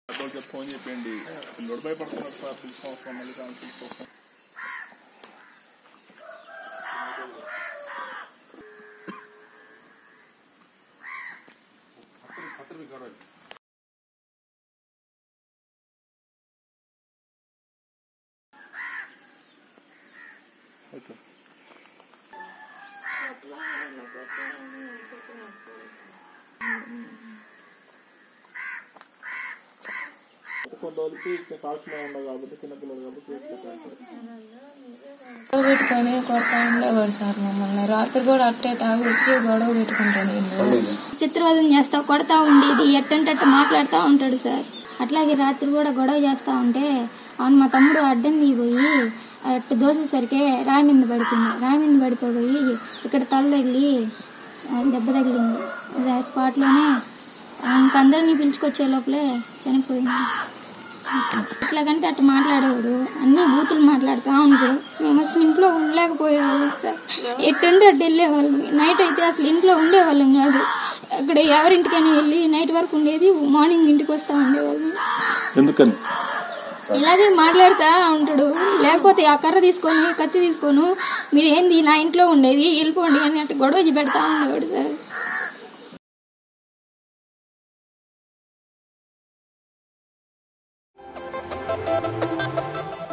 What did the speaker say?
పెద్దోళ్ళకి phone చెప్పండి పిల్లడు భయపడుతున్నాడు సార్ తీసుకోవస్తాం మళ్ళీ కానీ తీసుకోవస్తాం ఓకే కొంతవరకు కాల్చిన ఉండవు కాబట్టి చిన్నపిల్లలు కాబట్టి తీసుకుంటారు గొడవ పెట్టుకొని కొడతా ఉండేవాడు సార్ మమ్మల్ని రాత్రి కూడా అట్టే తాగి వచ్చి గొడవ పెట్టుకుంటాడు చిత్రవదం చేస్తా కొడతా ఉండేది ఎట్టంటే అట్ట మాట్లాడుతూ ఉంటాడు సార్ అట్లాగే రాత్రి కూడా గొడవ చేస్తా ఉంటే అవును మా తమ్ముడు అడ్డం దిగిపోయి అట్టు దోసేసరికి రాయి మీద పడిపోయింది రాయి మీద పడిపోయి ఇక్కడ తల తగిలి ఆ, దెబ్బ తగిలింది అది ఆ స్పాట్లోనే ఇంకందరినీ పిలుచుకొచ్చే లోపలే చనిపోయింది ఇట్లాగంటే అట్లా మాట్లాడేవాడు అన్ని బూతులు మాట్లాడుతూ ఉంటాడు మేము అసలు ఇంట్లో ఉండలేకపోయేవాళ్ళం సార్ ఎట్టంటే అటు వెళ్ళేవాళ్ళం నైట్ అయితే అసలు ఇంట్లో ఉండేవాళ్ళం కాదు అక్కడ ఎవరింటికైనా వెళ్ళి నైట్ వరకు ఉండేది మార్నింగ్ ఇంటికి వస్తూ ఉండేవాళ్ళం ఎందుకని ఇలాగే మాట్లాడుతూ ఉంటాడు లేకపోతే ఆ కర్ర తీసుకొని కత్తి తీసుకొని మీరు ఏంది నా ఇంట్లో ఉండేది వెళ్ళిపోండి అని అట్లా గొడవ పెడతా ఉండేవాడు సార్